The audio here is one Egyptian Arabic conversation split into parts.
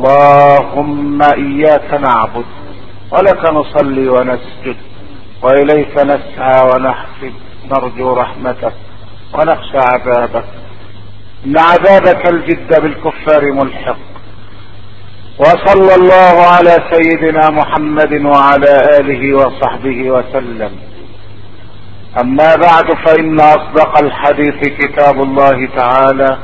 اللهم اياك نعبد ولك نصلي ونسجد واليك نسعى ونحفد نرجو رحمتك ونخشى عذابك ان عذابك الجد بالكفار ملحق وصلى الله على سيدنا محمد وعلى اله وصحبه وسلم اما بعد فان اصدق الحديث كتاب الله تعالى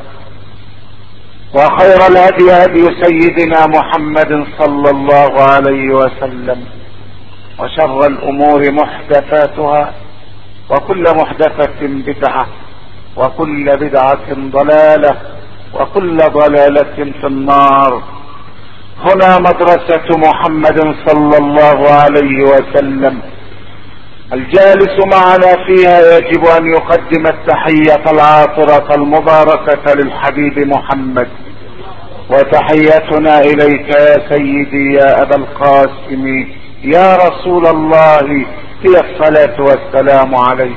وخير الهدي هدي سيدنا محمد صلى الله عليه وسلم وشر الامور محدثاتها وكل محدثة بدعة وكل بدعة ضلالة وكل ضلالة في النار هنا مدرسة محمد صلى الله عليه وسلم الجالس معنا فيها يجب ان يقدم التحية العاطرة المباركة للحبيب محمد وتحيتنا اليك يا سيدي يا ابا القاسم يا رسول الله هي الصلاة والسلام عليك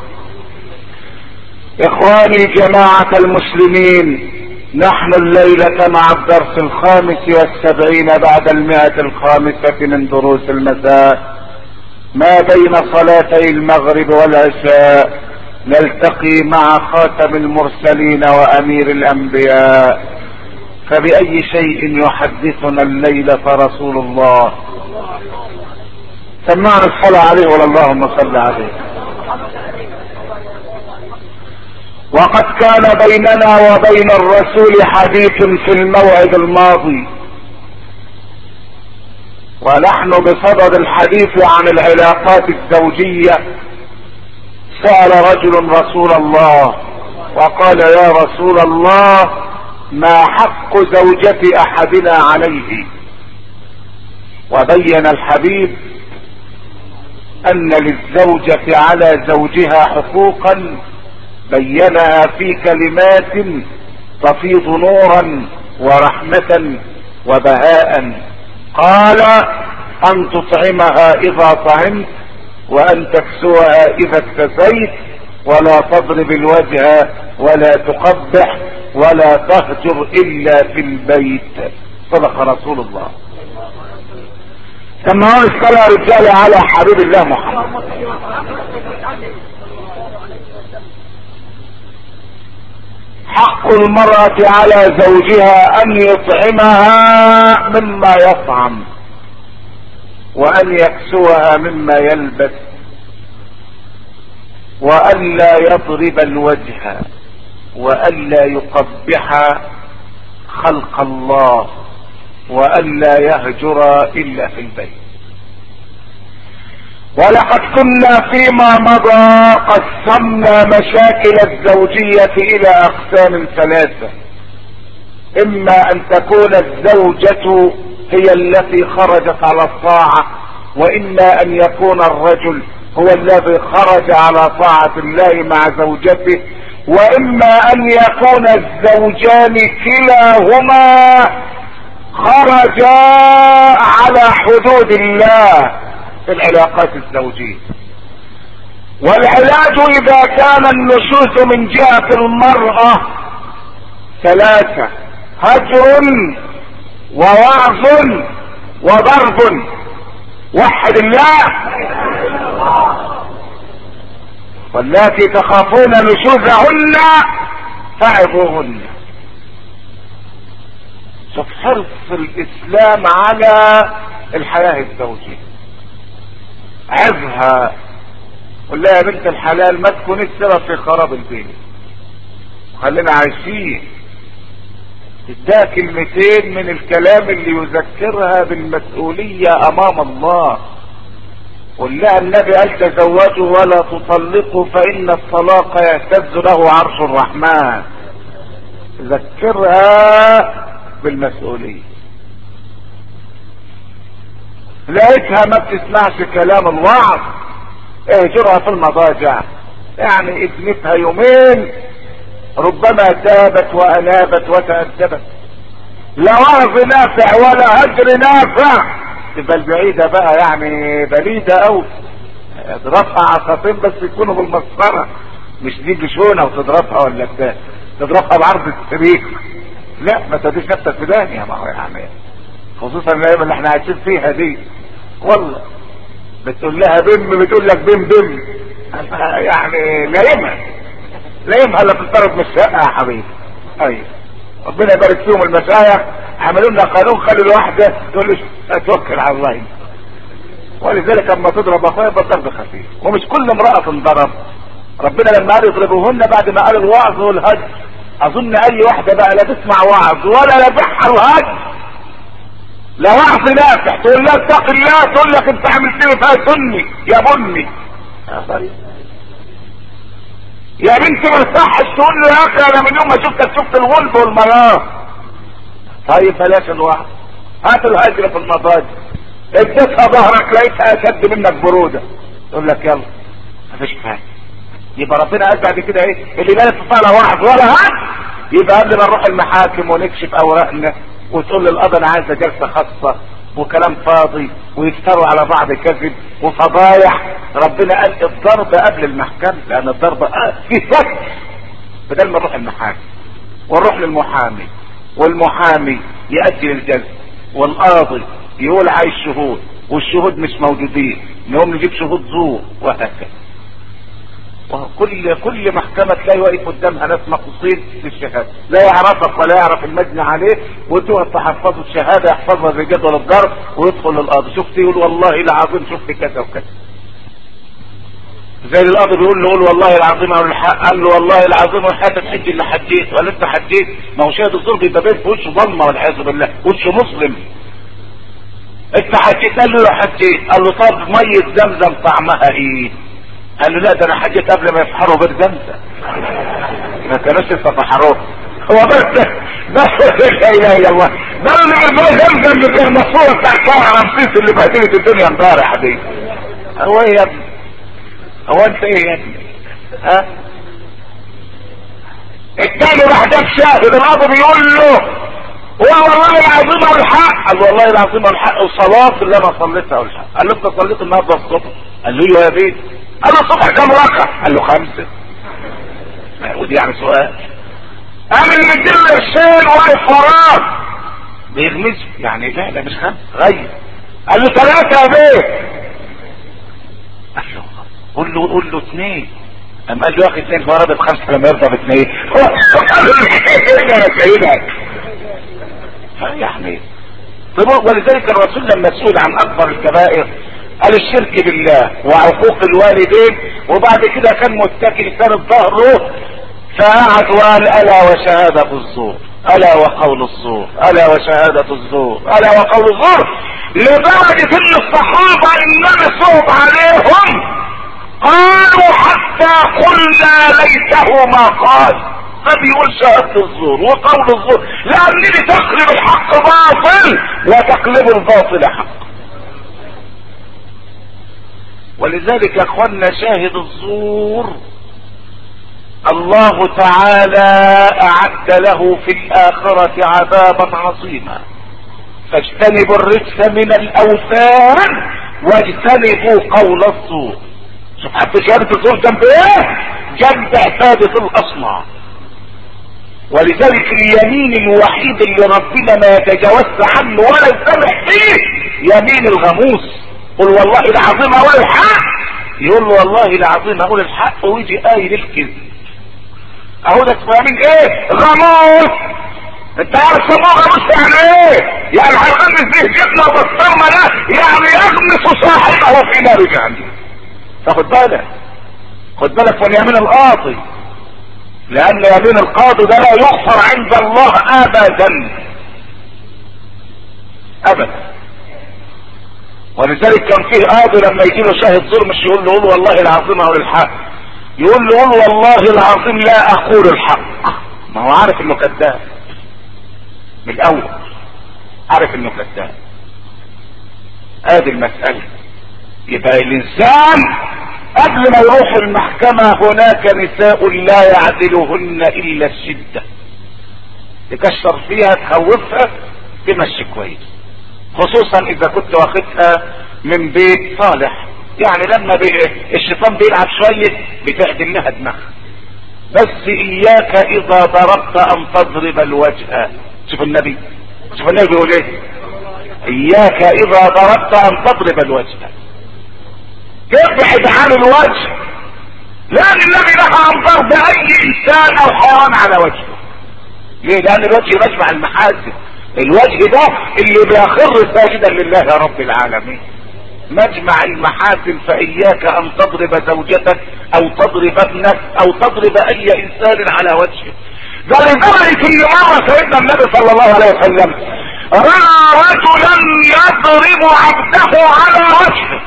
اخواني جماعة المسلمين نحن الليلة مع الدرس الخامس والسبعين بعد المئة الخامسة من دروس المساء ما بين صلاتي المغرب والعشاء نلتقي مع خاتم المرسلين وامير الانبياء فباي شيء يحدثنا الليلة رسول الله سمعنا الصلاة عليه ولا اللهم صل عليه وقد كان بيننا وبين الرسول حديث في الموعد الماضي ونحن بصدد الحديث عن العلاقات الزوجية سأل رجل رسول الله وقال يا رسول الله ما حق زوجة احدنا عليه وبين الحبيب ان للزوجة على زوجها حقوقا بينها في كلمات تفيض نورا ورحمة وبهاء قال ان تطعمها اذا طعمت وان تكسوها اذا اكتسيت ولا تضرب الوجه ولا تقبح ولا تهجر الا في البيت صدق رسول الله سمعوا الصلاة رجال على حبيب الله محمد حق المرأة على زوجها ان يطعمها مما يطعم وان يكسوها مما يلبس وان لا يضرب الوجه وان لا يقبح خلق الله وان لا يهجر الا في البيت ولقد كنا فيما مضى قسمنا مشاكل الزوجية الى اقسام ثلاثة اما ان تكون الزوجة هي التي خرجت على الطاعة واما ان يكون الرجل هو الذي خرج على طاعة الله مع زوجته واما ان يكون الزوجان كلاهما خرجا على حدود الله في العلاقات الزوجية والعلاج اذا كان النشوز من جهة المرأة ثلاثة هجر ووعظ وضرب وحد الله واللاتي تخافون نشوزهن فعظوهن شوف حرص الاسلام على الحياة الزوجية عظها قول لها يا بنت الحلال ما تكون السبب في خراب البيت خلينا عايشين اداها كلمتين من الكلام اللي يذكرها بالمسؤولية امام الله قل لها النبي قال تزوجوا ولا تطلقوا فان الطلاق يهتز له عرش الرحمن ذكرها بالمسؤولية لقيتها ما بتسمعش كلام الوعظ اهجرها في المضاجع يعني ابنتها يومين ربما تابت وانابت وتأدبت لا وعظ نافع ولا هجر نافع تبقى البعيدة بقى يعني بليدة او تضربها عصافين بس يكونوا بالمسطرة مش دي بشونة وتضربها ولا بتاع تضربها بعرض السرير لا ما تديش نفسك في دانية ما هو يعني خصوصا الايام اللي احنا عايشين فيها دي والله بتقول لها بم بتقول لك بم بم يعني لا يمها لا يمها الا تنطرد من الشقه يا حبيبي ايوه ربنا يبارك فيهم المشايخ عملوا لنا قانون خلوا الواحده تقول له اتوكل على الله ولذلك اما تضرب اخويا بالضرب خفيف ومش كل امراه تنضرب ربنا لما قال يضربوهن بعد ما قال الوعظ والهج اظن اي واحده بقى لا تسمع وعظ ولا لا بحر الهج لا وعظ نافع تقول لها اتق الله تقول لك انت عملت لي فيها سني يا بني يا بنتي ما يصحش تقول له يا اخي انا من يوم ما شفتك شفت الغلب والمراه طيب بلاش الوعظ هات الهجر في المضاجع اديتها ظهرك لقيتها اشد منك بروده تقول لك يلا مفيش حاجه يبقى ربنا قال بعد كده ايه اللي لا يستطيع وعظ ولا هد يبقى قبل ما نروح المحاكم ونكشف اوراقنا وتقول للقضاء انا عايزه جلسه خاصه وكلام فاضي ويفتروا على بعض كذب وفضايح ربنا قال الضرب قبل المحكمة لان الضرب في فك بدل ما نروح المحاكم ونروح للمحامي والمحامي يأجل الجلسة والقاضي يقول عايز شهود والشهود مش موجودين نقوم نجيب شهود زور وهكذا وكل كل محكمة تلاقي واقف قدامها ناس مخصوصين للشهادة لا يعرفك ولا يعرف المجني عليه وتقعد تحفظه الشهادة يحفظها زي جدول الضرب ويدخل للقاضي شفت يقول والله العظيم شفت كذا وكذا زي القاضي بيقول له قول والله العظيم او الحق قال له والله العظيم والحق تحج اللي حجيت ولا انت حجيت ما هو شاهد الظلم بيبقى باين في وشه ظلمه والعياذ بالله وشه مسلم انت حجيت قال له حجيت قال له طب ميه زمزم طعمها ايه قال له لا ده انا حجت قبل ما يفحروا بير زمزم ما كانوش لسه فحروه هو بس بس لا اله الا الله ده اللي بير زمزم اللي كان الماسوره بتاع فرع رمسيس اللي بهدلت الدنيا امبارح دي هو ايه يا ابني هو انت ايه يا ابني ها التاني راح جاب شاهد القاضي بيقول له قول والله العظيم والحق قال له والله العظيم والحق وصلاه اللي انا صليتها والحق قال له انت صليت النهارده الصبح قال له يا بيت قال له الصبح كم ركعه قال له خمسه ودي يعني سؤال قام اللي مديله قرشين واقف وراه بيغمز يعني لا ده مش خمسه غير قال له ثلاثه يا بيت قال له قول له قول له اثنين قام قال له يا اخي اثنين فرض بخمسه لما يرضى باثنين قال له يا سيدك يعني طب ولذلك الرسول لما سئل عن اكبر الكبائر قال الشرك بالله وعقوق الوالدين وبعد كده كان متكل كان ظهره فقعد وقال الا وشهادة الزور الا وقول الزور الا وشهادة الزور الا وقول الزور لدرجة ان الصحابة النبي صوب عليهم قالوا حتى قلنا ليته ما قال ما بيقول شهادة الزور وقول الزور لأنني تقلب الحق باطل وتقلب الباطل حق ولذلك يا اخوانا شاهد الزور الله تعالى اعد له في الاخرة عذابا عظيما فاجتنبوا الرجس من الاوثان واجتنبوا قول الزور شوف حتى شهادة الزور جنب ايه جنب عبادة الاصنام ولذلك اليمين الوحيد اللي ربنا ما يتجاوز عنه ولا يسمح فيه يمين الغموس قل والله العظيم اقول الحق يقول له والله العظيم اقول الحق ويجي قايل الكذب اهو ده اسمه يمين ايه غموس انت عارف سموه غموس يعني ايه يعني هيغمس به جبنه وبسطرمه ده يعني يغمس صاحبه في نار جهنم فخد بالك خد بالك من يمين القاضي لان يمين القاضي ده لا يغفر عند الله ابدا ابدا ولذلك كان فيه قاضي لما يجي له شاهد ظلم مش يقول له قول والله العظيم او الحق يقول له قول والله العظيم لا اقول الحق ما هو عارف انه كذاب من الاول عارف انه كذاب ادي المسألة يبقى الانسان قبل ما يروح المحكمة هناك نساء لا يعدلهن الا الشدة تكشر فيها تخوفها تمشي كويس خصوصا اذا كنت واخدها من بيت صالح يعني لما بي... الشيطان بيلعب شوية بتعدل لها دماغها بس اياك اذا ضربت ان تضرب الوجه شوف النبي شوف النبي بيقول ايه اياك اذا ضربت ان تضرب الوجه ابعد عن الوجه لان النبي نهى عن ضرب اي انسان او حيوان على وجهه ليه لان الوجه مجمع المحاسن الوجه ده اللي بيخر ساجدا لله رب العالمين مجمع المحاسن فاياك ان تضرب زوجتك او تضرب ابنك او تضرب اي انسان على وجهه ده لدرجة ان مرة سيدنا النبي صلى الله عليه وسلم رأى رجلا يضرب عبده على وجهه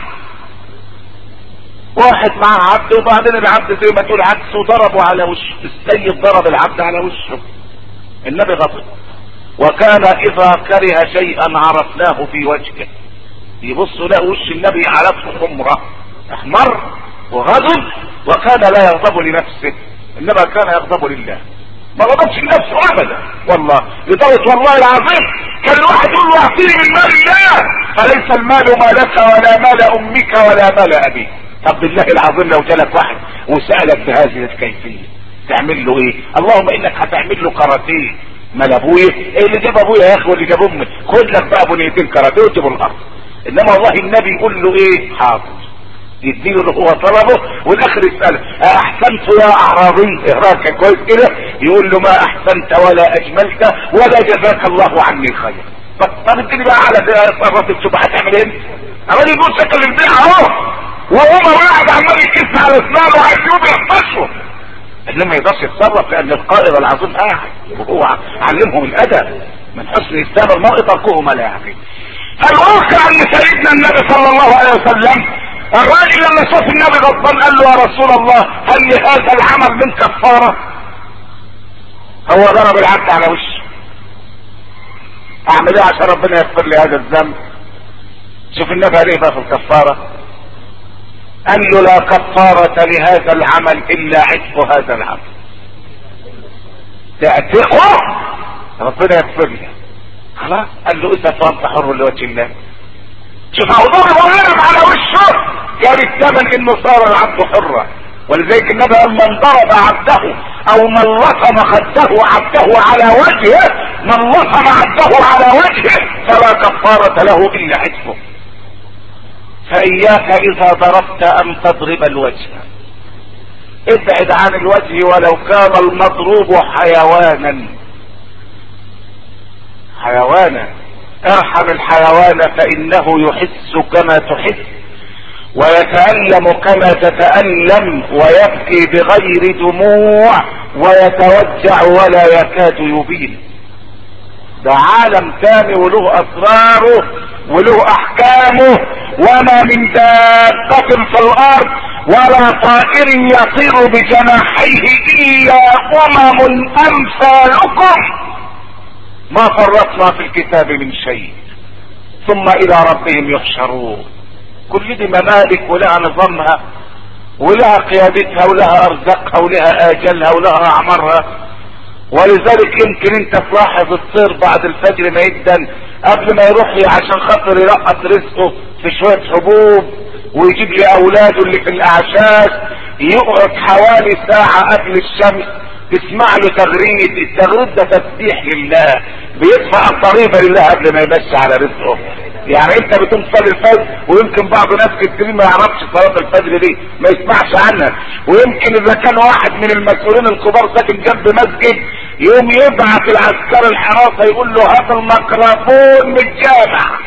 واحد معاه عبد وبعدين العبد زي ما تقول عكسه ضربه على وشه السيد ضرب العبد على وشه النبي غضب وكان اذا كره شيئا عرفناه في وجهه يبص لا وش النبي على حمرة احمر وغضب وكان لا يغضب لنفسه انما كان يغضب لله ما غضبش لنفسه ابدا والله لدرجه والله العظيم كان الواحد يقول له اعطيني من مال الله فليس المال مالك ولا مال امك ولا مال ابيك طب بالله العظيم لو جالك واحد وسالك بهذه الكيفيه تعمل له ايه اللهم انك هتعمل له كاراتيه مال ابويا ايه اللي جاب ابويا يا اخي واللي جاب امي خد لك بقى بنيتين كاراتيه وتجيب الارض انما والله النبي يقول له ايه حاضر يديله اللي هو طلبه والاخر يساله احسنت يا اعرابي اهراك كويس كده يقول له ما احسنت ولا اجملت ولا جزاك الله عني خير طب طب اديني بقى على الراجل شوف هتعمل ايه الراجل يقول شكل البيع اهو وهو واحد عمال يكف على اسنانه وعايز يقوم يختصه انما ما يقدرش يتصرف لان القائد العظيم قاعد وهو علمهم الادب من حسن اسلام المرء تركه ما لا يعقل الواقع ان سيدنا النبي صلى الله عليه وسلم الراجل لما شاف النبي غضبان قال له يا رسول الله هل لهذا العمل من كفارة هو ضرب العبد على وشه اعمل ايه عشان ربنا يغفر لي هذا الذنب شوف النبي عليه بقى في الكفارة قال له لا كفارة لهذا العمل الا عتق هذا العمل تعتقه ربنا يغفر لي خلاص قال له اذا فانت حر لوجه الله شوف هو ضرب وغيرب على وشه كان الثمن انه صار العبد حرا ولذلك النبي قال من ضرب عبده او من لطم خده عبده على وجهه من لطم عبده على وجهه فلا كفارة له الا عتقه فاياك اذا ضربت ان تضرب الوجه ابعد عن الوجه ولو كان المضروب حيوانا حيوانا ارحم الحيوان فانه يحس كما تحس ويتألم كما تتألم ويبكي بغير دموع ويتوجع ولا يكاد يبين ده عالم تاني وله اسراره وله احكامه وما من دابة في الارض ولا طائر يطير بجناحيه الا امم امثالكم ما فرطنا في الكتاب من شيء ثم الى ربهم يحشرون كل دي ممالك ولها نظامها ولها قيادتها ولها ارزاقها ولها اجلها ولها اعمارها ولذلك يمكن انت تلاحظ الطير بعد الفجر ما يدن قبل ما يروح عشان خاطر يلقط رزقه في شوية حبوب ويجيب لي اولاده اللي في الاعشاش يقعد حوالي ساعة قبل الشمس تسمع له تغريد التغريد ده تسبيح لله بيدفع الضريبة لله قبل ما يمشي على رزقه يعني انت بتقوم تصلي الفجر ويمكن بعض ناس كتير ما يعرفش صلاة الفجر دي ما يسمعش عنها ويمكن اذا كان واحد من المسؤولين الكبار ساكن جنب مسجد يوم يبعث العسكري الحراسة يقول له هات الميكروفون من الجامع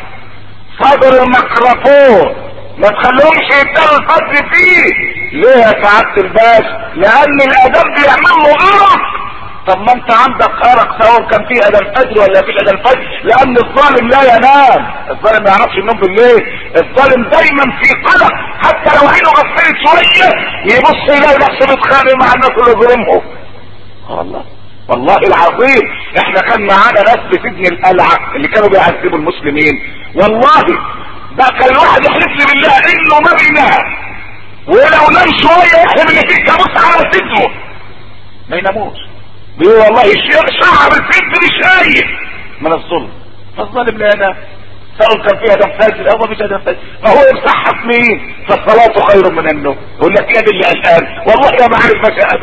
صدر الميكروفون ما تخلوهمش يبدأوا الفجر فيه ليه يا سعادة الباشا لان الادب بيعمل له غلط طب ما انت عندك ارق سواء كان فيه اذى الفجر ولا فيه اذى الفجر لان الظالم لا ينام الظالم ما يعرفش النوم بالليل الظالم دايما في قلق حتى لو عينه غفلت شويه يبص يلاقي نفسه بيتخانق مع الناس اللي ظلمهم والله والله العظيم احنا كان معانا ناس في سجن القلعه اللي كانوا بيعذبوا المسلمين والله ده كان الواحد يحلف لي بالله انه ما بينام ولو نام شويه يحلم ان في كابوس على صدره ما يناموش بيقول والله شعب الفجر شايف من الظلم فالظالم لا ينام سأل كان فيها دم فاجر او مفيش دم فاجر ما هو يصحف مين فالصلاة خير من النوم يقول لك يا اللي قلقان والله يا ما عارف ما ابدا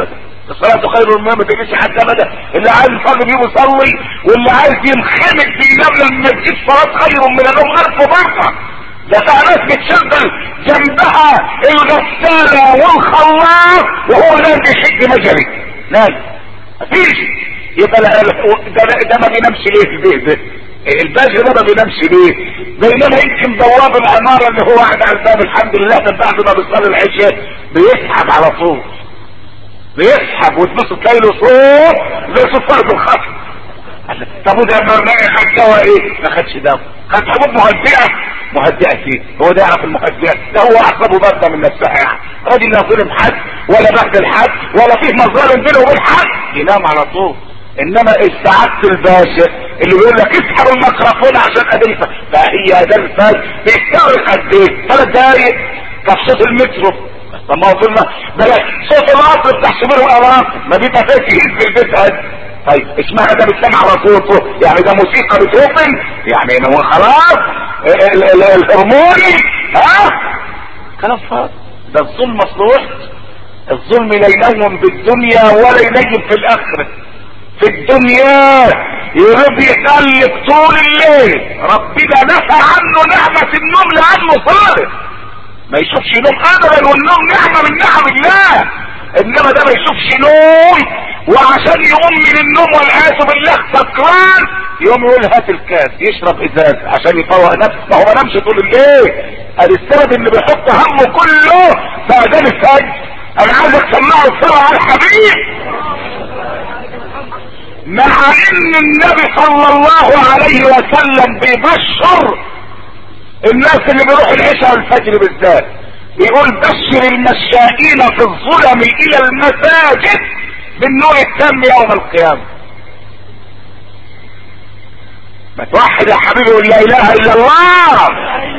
الصلاة خير من ما تجيش حد ابدا اللي عايز يصلي بيه يصلي واللي عايز ينخمد بينام لما تجيش صلاة خير من النوم الف مرة ده في ناس بتشغل جنبها الغسالة والخلاط وهو نايم بيشد مجري نايم مفيش يبقى ده, ده, ده ما بينامش ليه في البيت ده الباشا ده ما بينامش ليه بينما يمكن بواب العمارة اللي هو قاعد على الباب الحمد لله من بعد ما بيصلي العشاء بيسحب على طول بيسحب وتبص تلاقي له صوت زي صوت فرد الخطر طب وده برنامج خد دواء ايه؟ ما خدش دواء خد حبوب مهدئة مهدئة ايه؟ هو ده يعرف المهدئة ده هو اعصابه باردة من نفسها يعني راجل لا ظلم حد ولا بهدل حد ولا فيه مظالم بينه وبين حد ينام على طول انما السعادة الباشا اللي بيقول لك اسحب الميكروفون عشان ادلفة فهي ادلفة بيستغرق قد ايه؟ ثلاث دقايق كف صوت المترو طب ما وصلنا بلاش صوت القطر بتاع شمال والقطر ما بيبقى فيه تهيز في البيت هاد طيب اسمها ده بتسمع على صوته يعني ده موسيقى بتوبن يعني هو خلاص الهرموني ها كلام فاضي ده الظلم مصلوح الظلم لا ينوم بالدنيا ولا ينيم في الاخره في الدنيا يريد يقلب طول الليل ربنا نفى عنه نعمة النوم لأنه صالح ما يشوفش نوم ابدا والنوم نعمة من نعم الله انما ده ما يشوفش نوم وعشان يقوم من النوم والعياذ بالله سكران يقوم يقول هات الكاس يشرب ازاز عشان يفوق نفسه ما هو ما نامش طول الليل ادي السبب اللي بيحط همه كله في اذان الفجر انا عايزك تسمعه الصلاه على الحبيب مع ان النبي صلى الله عليه وسلم بيبشر الناس اللي بيروحوا العشاء والفجر بالذات بيقول بشر المشائين في الظلم الى المساجد بالنور التام يوم القيامة ما توحد يا حبيبي ولا لا اله الا الله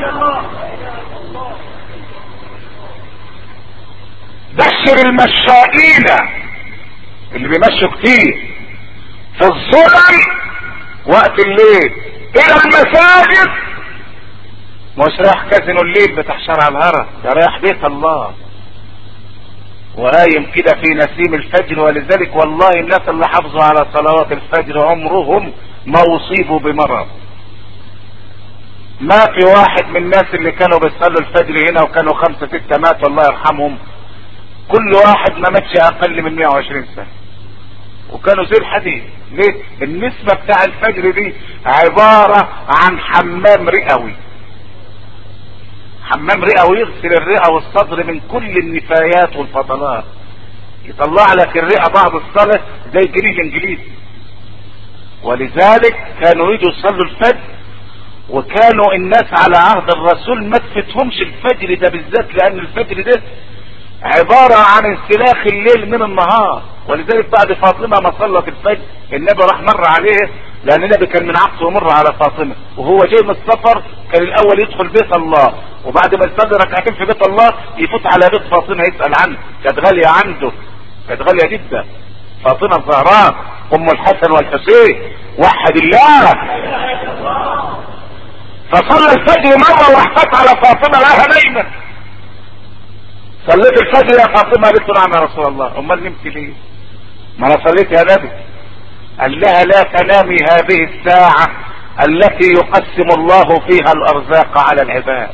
بشر المشائين اللي بيمشوا كتير في الظلم وقت الليل الى المساجد مش رايح كازينو الليل بتاع شارع الهرم ده رايح بيت الله وقايم كده في نسيم الفجر ولذلك والله الناس اللي حافظوا على صلوات الفجر عمرهم ما اصيبوا بمرض ما في واحد من الناس اللي كانوا بيصلوا الفجر هنا وكانوا خمسة ستة مات الله يرحمهم كل واحد ما ماتش اقل من 120 سنة وكانوا زي الحديد ليه النسبة بتاع الفجر دي عبارة عن حمام رئوي حمام رئوي يغسل الرئة والصدر من كل النفايات والفضلات يطلع لك الرئة بعد الصلاة زي الجريد الانجليزي ولذلك كانوا يجوا يصلوا الفجر وكانوا الناس على عهد الرسول ما تفتهمش الفجر ده بالذات لان الفجر ده عبارة عن انسلاخ الليل من النهار ولذلك بعد فاطمة ما صلت الفجر النبي راح مر عليه لان النبي كان من عقله يمر على فاطمة وهو جاي من السفر كان الاول يدخل بيت الله وبعد ما يصلي ركعتين في بيت الله يفوت على بيت فاطمة يسأل عنه كانت غالية عنده كانت غالية جدا فاطمة الزهراء ام الحسن والحسين وحد الله فصلى الفجر مرة وراح على فاطمة لها نايمة صليت الفجر يا فاطمة قالت له نعم يا رسول الله امال نمت ليه ما انا صليت يا نبي قال لها لا تنامي هذه الساعة التي يقسم الله فيها الارزاق على العباد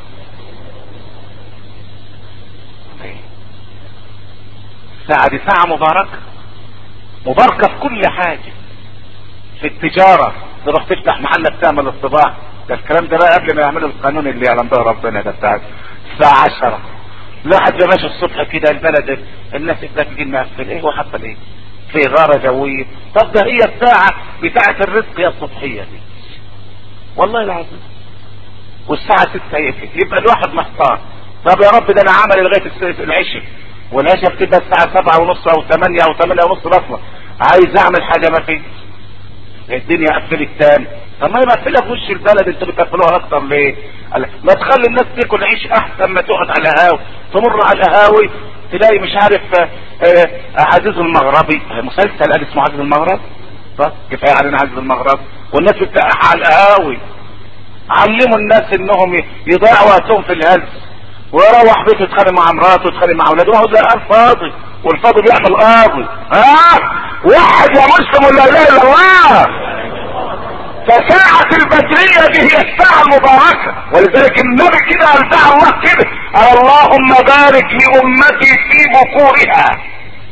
الساعة دي ساعة مباركة مباركة في كل حاجة في التجارة تروح تفتح محلك تعمل الطباعة ده الكلام ده بقى قبل ما يعملوا القانون اللي يعلم به ربنا ده بتاع الساعة عشرة الواحد ماشي الصبح كده البلد الناس ده تيجي مقفل ايه وحصل ايه في غارة جوية طب ده هي الساعة بتاعة الرزق يا الصبحية دي والله العظيم والساعة ستة يقفل يبقى الواحد محتار طب يا رب ده انا عمل لغاية العشاء والعشاء بتبقى الساعة سبعة ونص او ثمانية او ثمانية ونص بطلة عايز اعمل حاجة ما فيش الدنيا قفلت تاني طب ما هي مقفله في وش البلد انتوا بتقفلوها اكتر ليه؟ ما تخلي الناس تاكل عيش احسن ما تقعد على قهاوي تمر على القهاوي تلاقي مش عارف عزيز المغربي مسلسل قال اسمه عزيز المغرب طب كفايه علينا عزيز المغرب والناس بتقح على القهاوي علموا الناس انهم يضيعوا وقتهم في الهلس ويروح بيته يتخانق مع مراته ويتخانق مع اولاده وهو ده فاضي والفاضي بيعمل قاضي ها واحد يا مسلم ولا اله الا الله فساعة البدرية دي هي الساعة المباركة ولذلك النبي كده قال دعا الله كده قال اللهم بارك لأمتي في بكورها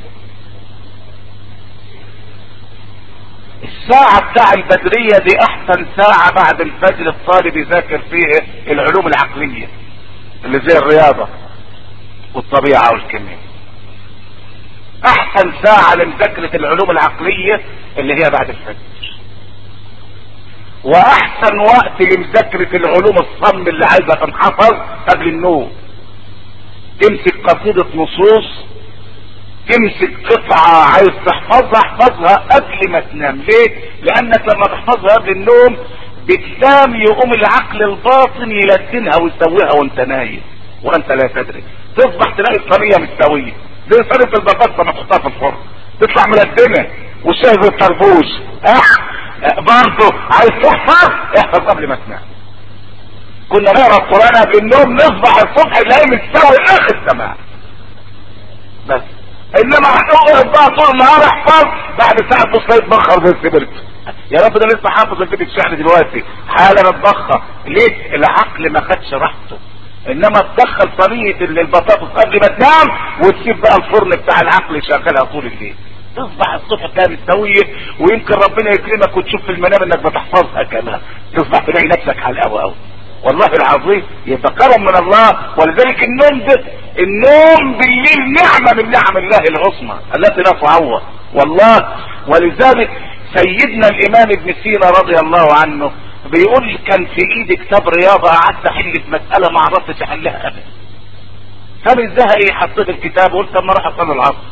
الساعة بتاع البدرية دي احسن ساعة بعد الفجر الطالب يذاكر فيه العلوم العقلية اللي زي الرياضة والطبيعة والكيمياء احسن ساعة لمذاكرة العلوم العقلية اللي هي بعد الفجر واحسن وقت لمذاكرة العلوم الصم اللي عايزة تنحفظ قبل النوم تمسك قصيدة نصوص تمسك قطعة عايز تحفظها احفظها قبل ما تنام ليه لانك لما تحفظها قبل النوم بتنام يقوم العقل الباطن يلتنها ويسويها وانت نايم وانت لا تدري تصبح تلاقي الصينية مستوية زي صينية البطاطا ما تحطها في الفرن تطلع ملدمة والشاي زي الطربوش اه برضه عايز تحفظ احفظ قبل ما تنام كنا نقرا القران قبل النوم نصبح الصبح نلاقي مستوي اخر تمام بس انما هتقعد بقى طول النهار احفظ بعد ساعه بص يتبخر زي السبرت يا رب ده لسه حافظ البيت الشعر دلوقتي حالا اتبخر ليه العقل ما خدش راحته انما تدخل صينيه البطاطس قبل ما تنام وتسيب بقى الفرن بتاع العقل شغالها طول الليل تصبح الصبح تلاقي مستوية ويمكن ربنا يكرمك وتشوف في المنام انك بتحفظها كمان تصبح تلاقي نفسك على القوي قوي والله العظيم يبقى كرم من الله ولذلك النوم ده النوم بالليل نعمة من نعم الله العظمى التي لا تعوض والله ولذلك سيدنا الامام ابن سينا رضي الله عنه بيقول كان في ايدي كتاب رياضة قعدت احل في مسألة ما عرفتش احلها ابدا فبالزهق ايه حطيت الكتاب وقلت اما اروح اصلي العصر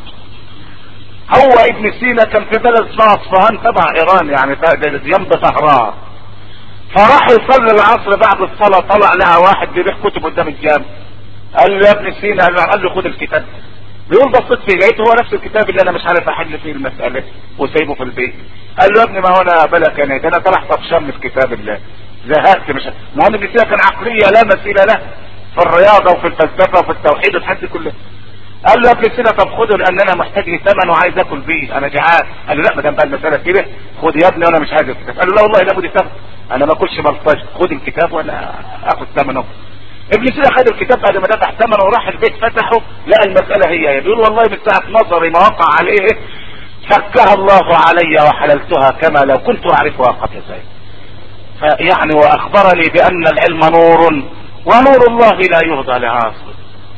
هو ابن سينا كان في بلد اسمها اصفهان تبع ايران يعني جنب طهران فراح يصلي العصر بعد الصلاة طلع لها واحد بيبيع كتب قدام الجامع قال له يا ابن سينا قال له خد الكتاب بيقول بصيت فيه لقيته هو نفس الكتاب اللي انا مش عارف احل فيه المسألة وسايبه في البيت قال له يا ابني ما هو انا بلك انا ده انا طلع طفشان في كتاب الله زهقت مش ما هو ابن سينا كان عقلية لا مثيل له في الرياضة وفي الفلسفة وفي التوحيد والحد كله قال له يا ابن سينا طب خده لان انا محتاج لثمن وعايز اكل بيه انا جعان قال له لا ما دام بقى المساله كده خد يا ابني وانا مش عايز الكتاب قال له لا والله لابد ثمن انا ما اكلش بلطج خد الكتاب وانا اخد ثمنه ابن سينا خد الكتاب بعد ما دفع ثمنه وراح البيت فتحه لقى المساله هي هي بيقول والله من ساعه نظري ما وقع عليه فكها الله علي وحللتها كما لو كنت اعرفها قبل ذلك فيعني واخبرني بان العلم نور ونور الله لا يهدى لعاصي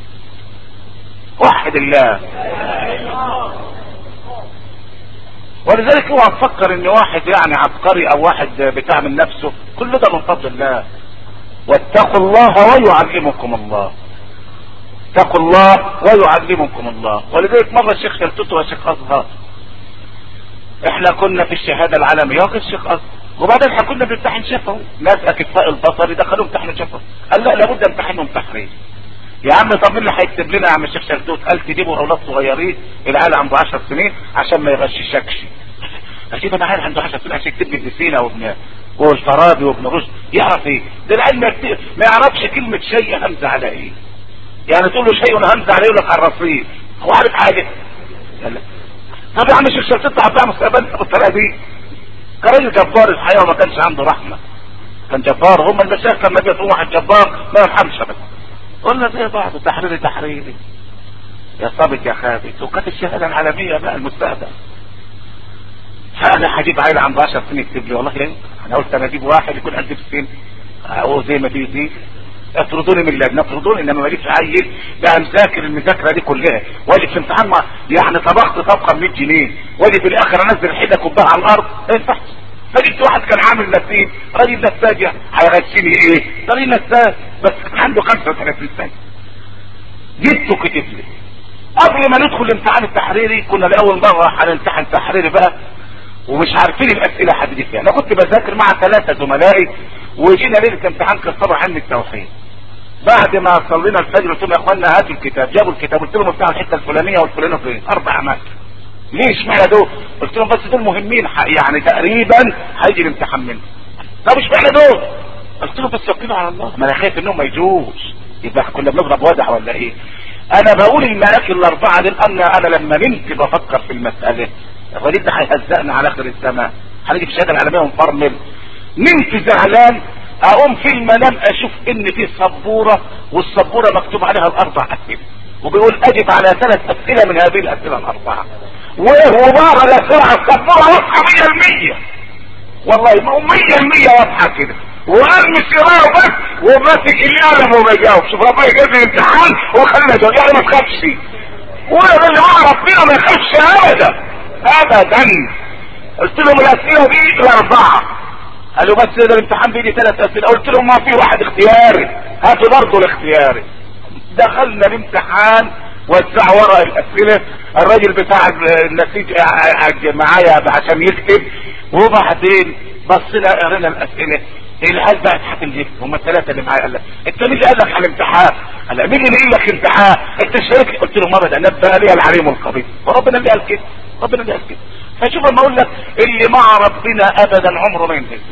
وحد الله ولذلك اوعى تفكر ان واحد يعني عبقري او واحد بتاع من نفسه كل ده من فضل الله واتقوا الله ويعلمكم الله اتقوا الله ويعلمكم الله ولذلك مرة الشيخ شلتته وشيخ ازهر احنا كنا في الشهادة العالمية وكان الشيخ ازهر وبعدين احنا كنا بنمتحن شفوي ناس اكفاء البصر دخلوا امتحنوا شفوي قال لا لابد امتحنهم تحرير يا عم طب مين اللي هيكتب لنا يا عم الشيخ شلتوت قال تجيبوا اولاد صغيرين العيال عنده 10 سنين عشان ما يغششكش اجيب انا عيل عنده 10 سنين عشان يكتب لي ابن سينا وابن والفارابي وابن رشد يعرف ايه ده العلم ما يعرفش كلمة شيء همزة على ايه يعني تقول له شيء همزة عليه يقول لك على الرصيف هو عارف حاجة لا طب يا عم الشيخ شلتوت هتطلع مستقبل بالطريقة دي كان راجل جبار الحقيقة وما كانش عنده رحمة كان جبار هم المشايخ لما يجي واحد جبار ما يرحمش ابدا قلنا زي بعض تحريري تحريري يا صابت يا خابت وكانت الشهاده العالميه بقى المستقبل فانا هجيب عيل عنده 10 سنين يكتب لي والله يعني انا قلت انا اجيب واحد يكون قد في السن هو زي ما بيجي اطردوني من اللجنه اطردوني انما ماليش عيل بقى مذاكر المذاكره دي كلها واجي في امتحان ما يعني طبخت طبخه ب 100 جنيه واجي في الاخر انزل الحيده كبها على الارض ما ينفعش فجبت واحد كان عامل نسيج راجل نساج يعني هيغشني ايه؟ راجل نساج بس عنده 35 سنه جبته كتب لي قبل ما ندخل الامتحان التحريري كنا لاول مره هنمتحن تحريري بقى ومش عارفين الاسئله هتيجي فيها انا كنت بذاكر مع ثلاثه زملائي وجينا ليله امتحان كسروا علم التوحيد بعد ما صلينا الفجر قلت لهم يا اخوانا هاتوا الكتاب جابوا الكتاب قلت لهم بتاع الحته الفلانيه والفلانيه فين اربع اماكن ليش معنى دول قلت لهم بس دول مهمين يعني تقريبا هيجي الامتحان منهم طب مش معنى دول قلت لهم بس توكلوا على الله ما انا خايف انهم ما يجوش يبقى كنا بنضرب وضع ولا ايه انا بقول الملاك الاربعة دي ان انا لما نمت بفكر في المسألة الراجل ده هيهزقنا على اخر السماء هنيجي في الشهاده العالميه ونفرمل نمت زعلان اقوم في المنام اشوف ان في سبوره والسبوره مكتوب عليها الاربع اسئله وبيقول اجب على ثلاث اسئله من هذه الاسئله الاربعه وبار الاسئله على السبوره واضحه 100% والله ما هو 100% واضحه كده وارمي سراه بس وماسك القلم وما جاوب شوف ربنا يجيب لي امتحان وخلينا جاوب يعني ما تخافش وانا اللي مع ربنا ما يخافش ابدا ابدا قلت لهم الاسئله دي الاربعه قالوا بس ده الامتحان بيدي ثلاث اسئله قلت لهم ما في واحد اختياري هاتوا برضه الاختياري دخلنا الامتحان وزع ورق الاسئله الراجل بتاع النسيج معايا عشان يكتب وبعدين بصينا قرينا الاسئله العيال بقى اتحكم ليه هم الثلاثه اللي معايا قال لك انت مين اللي قال لك على الامتحان قال لك مين اللي قال لك امتحان انت شارك قلت له ابدا نبأ لي العليم الخبير وربنا اللي قال كده ربنا اللي قال كده فشوف لما اقول لك اللي مع ربنا ابدا عمره ما ينتهي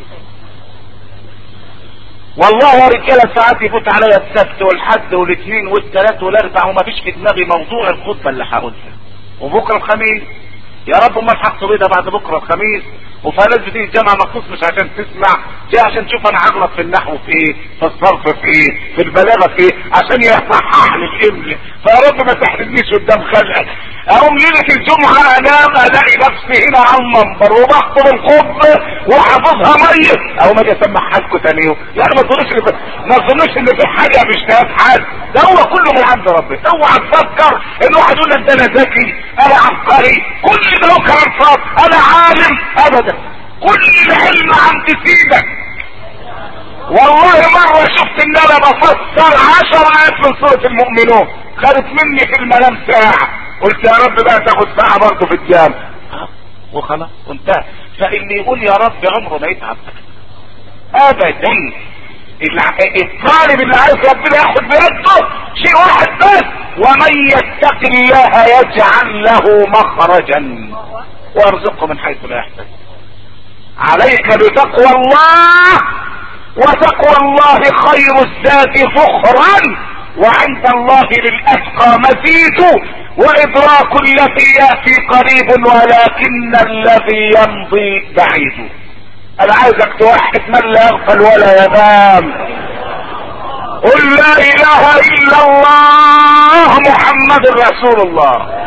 والله يا رجاله ساعات يفوت عليا السبت والحد والاثنين والثلاث والاربع وما فيش في دماغي موضوع الخطبه اللي هقولها وبكره الخميس يا رب ما الحق بيضه بعد بكره الخميس وفي ناس بتيجي الجامعه مخصوص مش عشان تسمع جاي عشان تشوف انا هغلط في النحو في ايه في الصرف في ايه في البلاغه في ايه عشان يصحح لي الامل فيا رب ما تحرجنيش قدام خلقك اقوم ليله الجمعه انام الاقي نفسي هنا على المنبر وبخطب الخطبه وحافظها ميت او ما اجي اسمعها لكم تاني يوم يعني ما تظنوش ان ما تظنوش ان في حاجه مش تهاب حد ده هو كله من عند ربنا اوعى تفكر ان واحد يقول لك ده انا ذكي انا عبقري كل ده هو كلام فاضي انا عالم ابدا كل العلم عند سيدك والله مرة شفت ان انا بفسر عشر ايات من سورة المؤمنون خدت مني في المنام ساعة قلت يا رب بقى تاخد ساعة برضه في الجامع وخلاص وانتهى فاللي يقول يا رب عمره ما يتعب ابدا الطالب اللي عايز ربنا ياخد بيده شيء واحد بس ومن يتق الله يجعل له مخرجا ويرزقه من حيث لا يحتسب عليك بتقوى الله وتقوى الله خير الزاد فخرا وعند الله للأتقى مزيد وإدراك الذي يأتي قريب ولكن الذي يمضي بعيد أنا عايزك توحد من لا يغفل ولا ينام قل لا إله إلا الله محمد رسول الله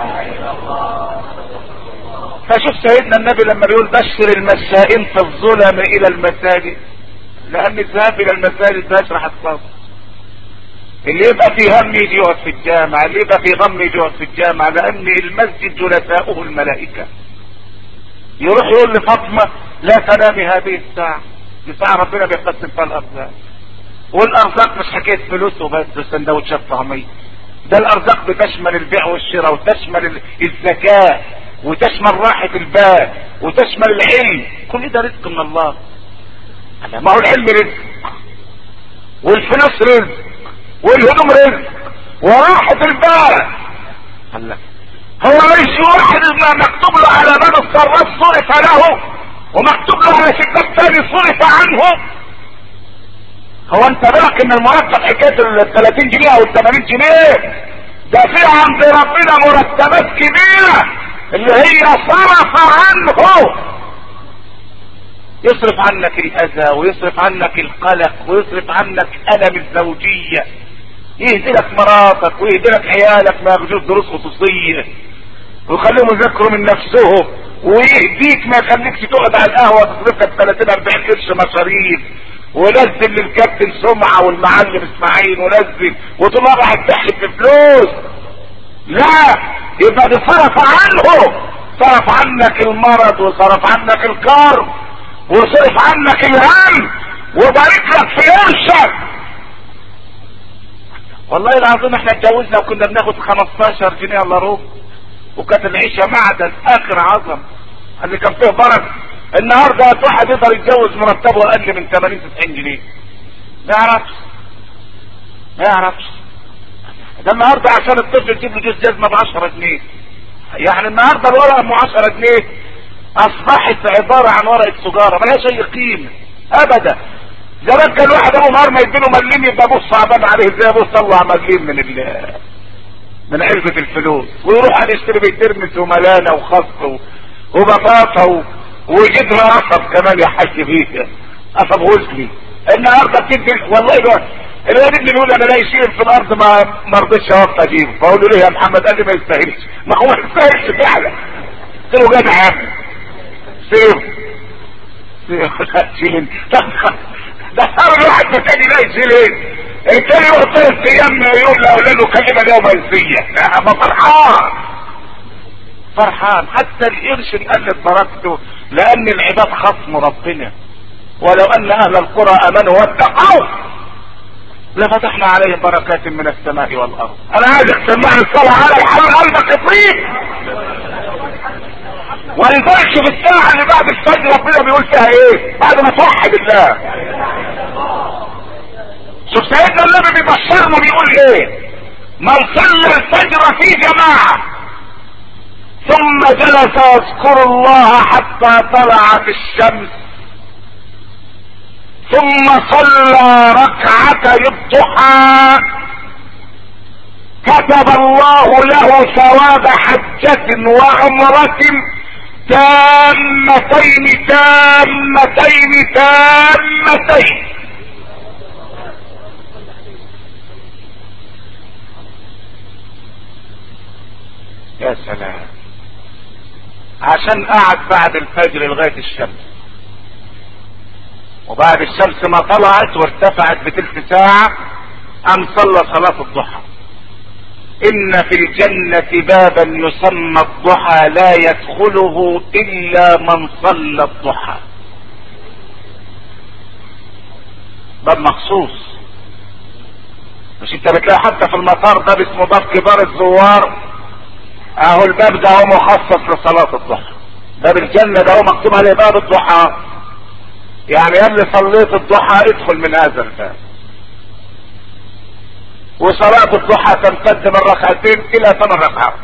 فشوف سيدنا النبي لما بيقول بشر المسائين في الظلم الى المساجد لان الذهاب الى المساجد ده يشرح الصبر اللي يبقى في هم يجي يقعد في الجامع اللي يبقى في غم يجي يقعد في الجامع لان المسجد جلساؤه الملائكة يروح يقول لفاطمة لا تنامي هذه الساعة دي ساعة ربنا بيقسم فيها الارزاق والارزاق مش حكاية فلوس وبس سندوتشات طعمية ده الارزاق بتشمل البيع والشراء وتشمل الزكاة وتشمل راحة البال وتشمل العلم كل ده رزق من الله ما هو العلم رزق والفلوس رزق والهدوم رزق وراحة البال الله هو ليس واحد ما مكتوب له على باب الصراف صرف له ومكتوب له على شكاك تاني صرف عنه هو انت بالك ان المرتب حكايه ال 30 جنيه او ال 80 جنيه ده في عند ربنا مرتبات كبيره اللي هي صرف عنه يصرف عنك الاذى ويصرف عنك القلق ويصرف عنك الم الزوجيه يهدي لك مراتك ويهدي لك عيالك ما ياخدوش دروس خصوصيه ويخليهم يذاكروا من نفسهم ويهديك ما يخليكش تقعد على القهوه تصرف لك 30 40 قرش مصاريف ونزل للكابتن سمعه والمعلم اسماعيل ونزل وتقوم قاعد تحلف بفلوس لا يبقى ده صرف عنه صرف عنك المرض وصرف عنك الكرب وصرف عنك الهم وبارك لك في قرشك والله العظيم احنا اتجوزنا وكنا بناخد 15 جنيه الا ربع وكانت العيشه معدن اخر عظم اللي كان فيه بركه النهارده واحد يقدر يتجوز مرتبه اقل من 80 90 جنيه ما يعرفش ما يعرفش ده النهارده عشان الطفل تجيب له جوز جزمه ب 10 جنيه يعني النهارده الورقه ام 10 جنيه اصبحت عباره عن ورقه سجاره ملهاش اي قيمه ابدا زمان كان واحد ابو نهار ما يديله مليم يبقى ابوه صعبان عليه ازاي ابوه طلع مليم من ال من علبة الفلوس ويروح يشتري بالترمس وملانة وخس وبطاطا وجدها قصب كمان يا حاج فيه قصب غزلي النهارده بتدي والله الوقت الواد ابني بيقول انا لا يشيل في الارض ما ما رضيتش اوطى اجيبه فاقول له ليه يا محمد قال لي ما يستاهلش ما هو ما يستاهلش فعلا قلت له جدع يا ابني سيب سيب شيل انت ده صار الواحد تاني لا يشيل ايه التاني يروح ثلاث ايام يقول لاولاده كلمه يوميه ما فرحان فرحان حتى القرش اللي قلت بركته لان العباد خصم ربنا ولو ان اهل القرى امنوا واتقوا لفتحنا عليهم بركات من السماء والارض انا عايزك تسمعني الصلاة على الحل قلبك يطيب ولذلك شوف الساعة اللي بعد الفجر ربنا بيقول فيها ايه بعد ما توحد الله شوف سيدنا النبي بيبشرنا بيقول ايه من صلى الفجر في جماعة ثم جلس يذكر الله حتى طلعت الشمس ثم صلى ركعتي الضحى كتب الله له ثواب حجة وعمرة تامتين تامتين تامتين يا سلام عشان قعد بعد الفجر لغاية الشمس وبعد الشمس ما طلعت وارتفعت بتلت ساعة قام صلى صلاة الضحى ان في الجنة بابا يسمى الضحى لا يدخله الا من صلى الضحى باب مخصوص مش انت بتلاقي حتى في المطار باب اسمه باب كبار الزوار اهو الباب ده هو مخصص لصلاة الضحى باب الجنة ده هو مكتوب عليه باب الضحى يعني يا اللي صليت الضحى ادخل من هذا الباب وصلاة الضحى تمتد من ركعتين الى ثمان ركعات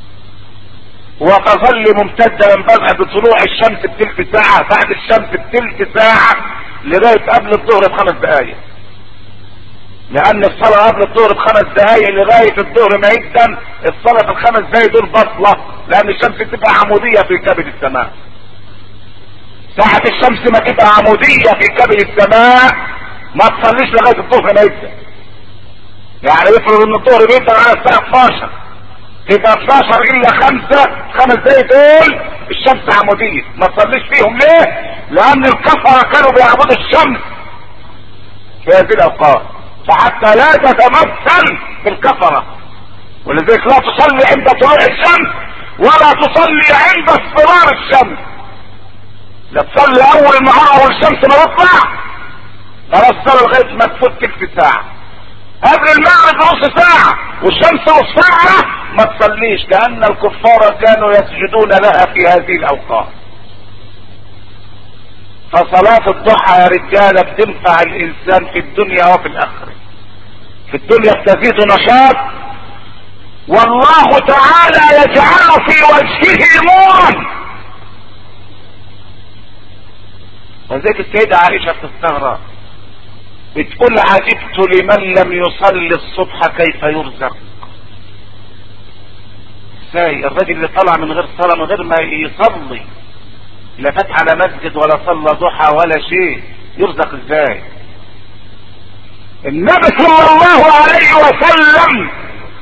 وتظل ممتدة من بدء بطلوع الشمس بتلت ساعة بعد الشمس بتلت ساعة لغاية قبل الظهر بخمس دقايق لان الصلاة قبل الظهر بخمس دقايق لغاية الظهر ما يقدم الصلاة في الخمس دقايق دول بطلة لان الشمس تبقى عمودية في كبد السماء ساعة الشمس ما تبقى عمودية في كبد السماء ما تصليش لغاية الظهر ما يبدأ يعني يفرض ان الظهر بيبدأ على الساعة 12 تبقى 12 الا 5 خمس دقايق دول الشمس عمودية ما تصليش فيهم ليه؟ لان الكفرة كانوا بيعبدوا الشمس في هذه الاوقات فحتى لا تتمثل بالكفرة ولذلك لا تصلي عند طلوع الشمس ولا تصلي عند اصفرار الشمس لا تصلي اول النهار اول الشمس ما تطلع خلاص صلي لغايه ما تفوت تلت ساعه قبل المغرب نص ساعه والشمس نص ساعه ما تصليش لان الكفار كانوا يسجدون لها في هذه الاوقات فصلاة الضحى يا رجالة بتنفع الانسان في الدنيا وفي الاخرة في الدنيا بتزيد نشاط والله تعالى يجعل في وجهه نورا وذلك السيدة عائشة بتستغرب بتقول عجبت لمن لم يصلي الصبح كيف يرزق ازاي الراجل اللي طلع من غير صلاة من غير ما يصلي لا فتح على مسجد ولا صلى ضحى ولا شيء يرزق ازاي النبي صلى الله عليه وسلم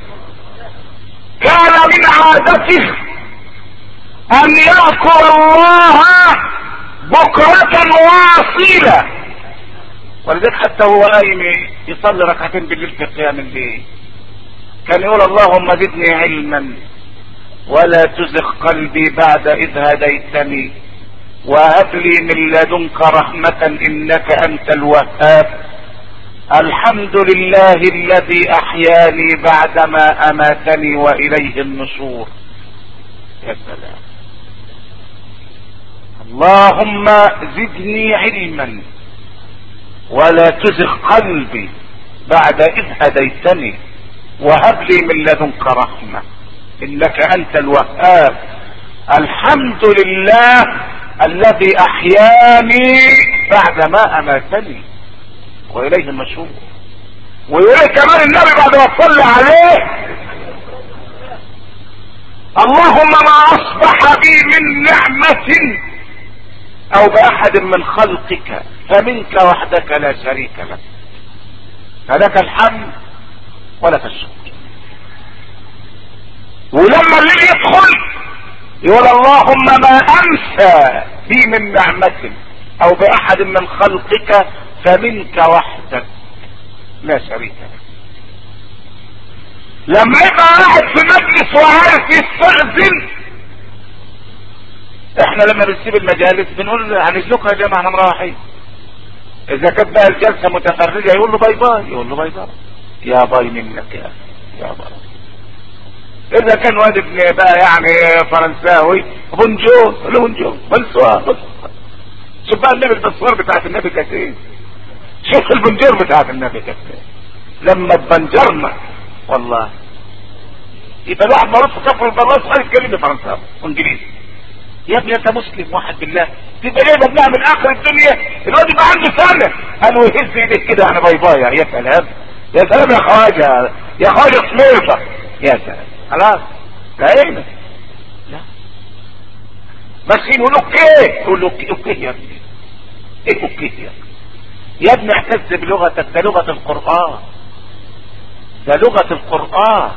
كان من عادته ان يذكر الله بكرة واصيلة ولذلك حتى هو قايم يصلي ركعتين بالليل في قيام الليل كان يقول اللهم زدني علما ولا تزغ قلبي بعد اذ هديتني وهب لي من لدنك رحمة انك انت الوهاب الحمد لله الذي احياني بعدما اماتني واليه النشور يا سلام اللهم زدني علما ولا تزغ قلبي بعد اذ هديتني وهب لي من لدنك رحمة انك انت الوهاب الحمد لله الذي احياني بعد ما اماتني واليه المشهور ويقول كمان النبي بعد ما تصلي عليه اللهم ما اصبح بي من نعمة او باحد من خلقك فمنك وحدك لا شريك لك فلك الحمد ولك الشكر ولما اللي يدخل يقول اللهم ما امسى بي من نعمة او باحد من خلقك فمنك وحدك لا شريك لك لما يبقى قاعد في مجلس وعارف يستأذن احنا لما بنسيب المجالس بنقول هنسلكها يا جماعه احنا مروحين اذا كانت بقى الجلسه متفرجه يقول له باي باي يقول له باي باي يا باي منك يا يا باي اذا كان واد ابن بقى يعني فرنساوي بونجور يقول له بونجور بونسوار شوف بقى النبي البصوار بتاعت النبي كانت ايه شوف البنجور بتاعت النبي كانت ايه لما اتبنجرنا والله يبقى الواحد معروف في كفر البراس قال يتكلم فرنساوي وانجليزي يا ابني انت مسلم واحد بالله تبقى ليه مبنى من اخر الدنيا الواد يبقى عنده سنه قالوا يهز ايديك كده انا باي باي يا سلام يا سلام يا خواجه يا خواجه سميرفه يا سلام خلاص لقينا لا ماشيين يقول اوكي يقول اوكي اوكي يا ابني ايه اوكي يا ابني يا ابني اعتز بلغتك ده لغه القران ده لغه القران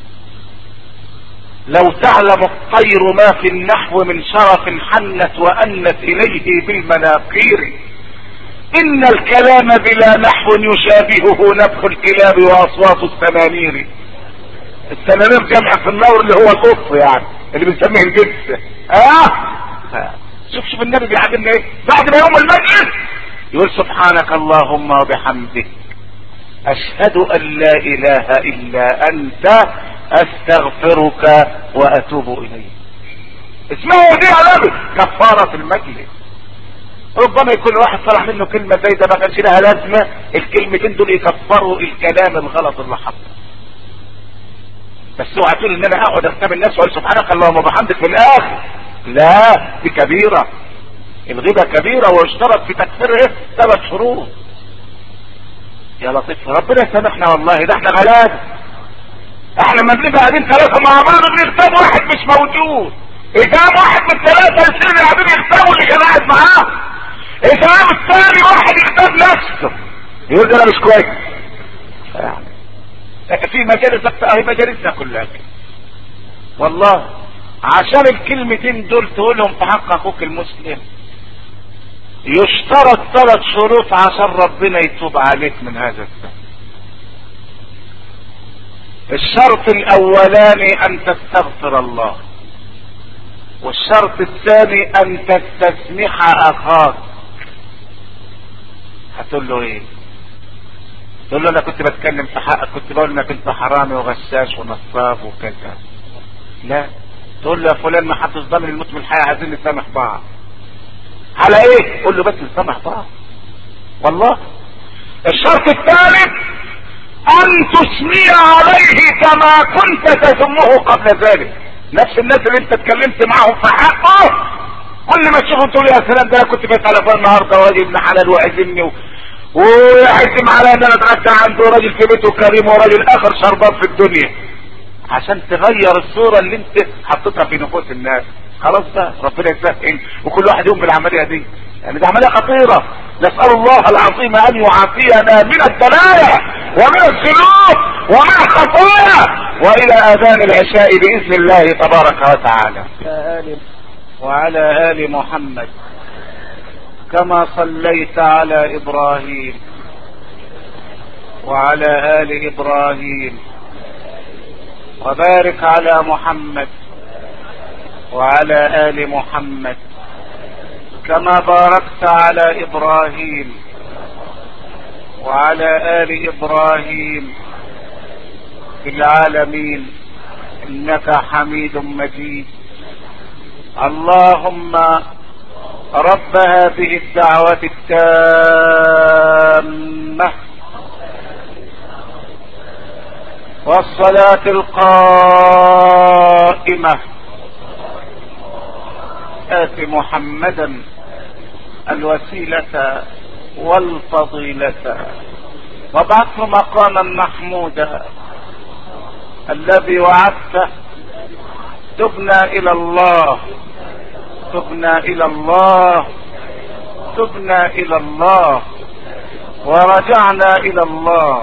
لو تعلم الطير ما في النحو من شرف حنت وأنت إليه بالمناقير إن الكلام بلا نحو يشابهه نبح الكلاب وأصوات السنانير السنانير جمع في النور اللي هو القط يعني اللي بنسميه الجبس اه شوف شوف النبي بيعلمنا ايه بعد ما يوم المجلس يقول سبحانك اللهم وبحمدك اشهد ان لا اله الا انت استغفرك واتوب اليك اسمعوا دي علامة كفارة المجلس ربما يكون واحد طلع منه كلمة زي ده ما كانش لها لازمة الكلمتين دول يكفروا الكلام الغلط اللي حصل بس اوعى تقول ان انا اقعد اغتاب الناس واقول سبحانك اللهم وبحمدك في الاخر لا دي كبيرة الغيبة كبيرة واشترط في تكفيرها ثلاث شروط يا لطيف ربنا يسامحنا والله ده احنا غلابة احنا لما بنبقى قاعدين ثلاثة مع بعض بنغتاب واحد مش موجود إمام واحد من ثلاثة يصير قاعدين يغتابوا اللي كان قاعد معاه إمام الثاني واحد يغتاب نفسه يقول ده انا مش كويس يعني في مجالس اهي مجالسنا كلها كده والله عشان الكلمتين دول تقولهم في حق اخوك المسلم يشترط ثلاث شروط عشان ربنا يتوب عليك من هذا الذنب الشرط الاولاني ان تستغفر الله والشرط الثاني ان تستسمح اخاك هتقول له ايه تقول له انا كنت بتكلم في حقك كنت بقول انك انت حرامي وغشاش ونصاب وكذا لا تقول له يا فلان ما حدش ضامن الموت من الحياه عايزين نسامح بعض على ايه قول له بس نسامح بعض والله الشرط الثالث ان تثني عليه كما كنت تذمه قبل ذلك نفس الناس اللي انت اتكلمت معاهم في حقه كل ما تشوفهم تقول يا سلام ده انا كنت بيت على النهارده وراجل ابن حلال وعزمني و... ويعزم على ان انا اتغدى عنده راجل في بيته كريم وراجل اخر شربان في الدنيا عشان تغير الصورة اللي انت حطيتها في نفوس الناس خلاص بقى ربنا يسهل وكل واحد يقوم بالعملية دي يعني دي عملية خطيرة نسأل الله العظيم ان يعافينا من الدلايا ومن الذنوب ومن الخطايا والى اذان العشاء باذن الله تبارك وتعالى وعلى ال محمد كما صليت على ابراهيم وعلى ال ابراهيم وبارك على محمد وعلى ال محمد كما باركت على ابراهيم وعلى ال ابراهيم في العالمين انك حميد مجيد اللهم رب هذه الدعوة التامة والصلاة القائمة آت محمدا الوسيلة والفضيلة وابعثه مقاما محمودا الذي وعدته تبنا الى الله تبنا الى الله تبنا الى الله ورجعنا الى الله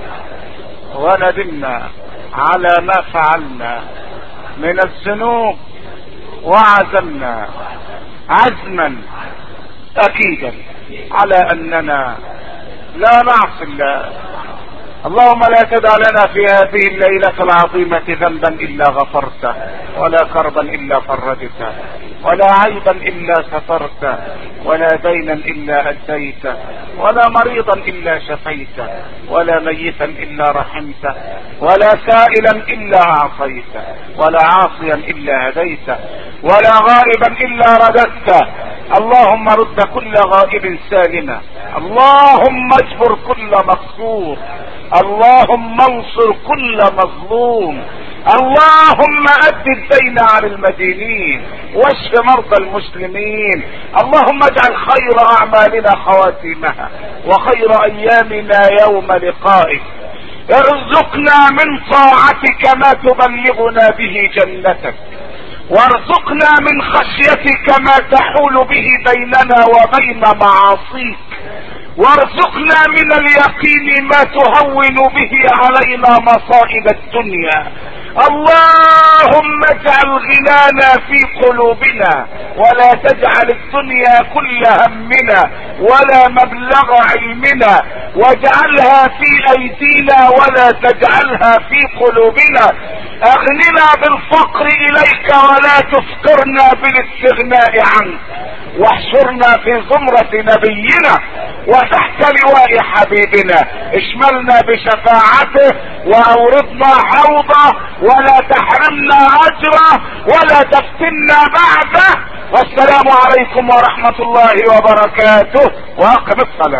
وندمنا على ما فعلنا من الذنوب وعزمنا عزما اكيدا على اننا لا نعصي الله اللهم لا تدع لنا في هذه الليلة العظيمة ذنبا الا غفرته ولا كربا الا فرجته ولا عيبا الا سترته ولا دينا الا اديته ولا مريضا الا شفيته ولا ميتا الا رحمته ولا سائلا الا اعطيته ولا عاصيا الا هديته ولا غائبا الا رددته اللهم رد كل غائب سالما اللهم اجبر كل مقصور اللهم انصر كل مظلوم اللهم اد الدين عن المدينين واشف مرضى المسلمين اللهم اجعل خير اعمالنا خواتيمها وخير ايامنا يوم لقائك ارزقنا من طاعتك ما تبلغنا به جنتك وارزقنا من خشيتك ما تحول به بيننا وبين معاصيك وارزقنا من اليقين ما تهون به علينا مصائب الدنيا اللهم اجعل غنانا في قلوبنا ولا تجعل الدنيا كل همنا ولا مبلغ علمنا واجعلها في ايدينا ولا تجعلها في قلوبنا اغننا بالفقر اليك ولا تفقرنا بالاستغناء عنك واحشرنا في زمرة نبينا وتحت لواء حبيبنا اشملنا بشفاعته واوردنا حوضه ولا تحرمنا اجره ولا تفتنا بعده والسلام عليكم ورحمة الله وبركاته واقم الصلاة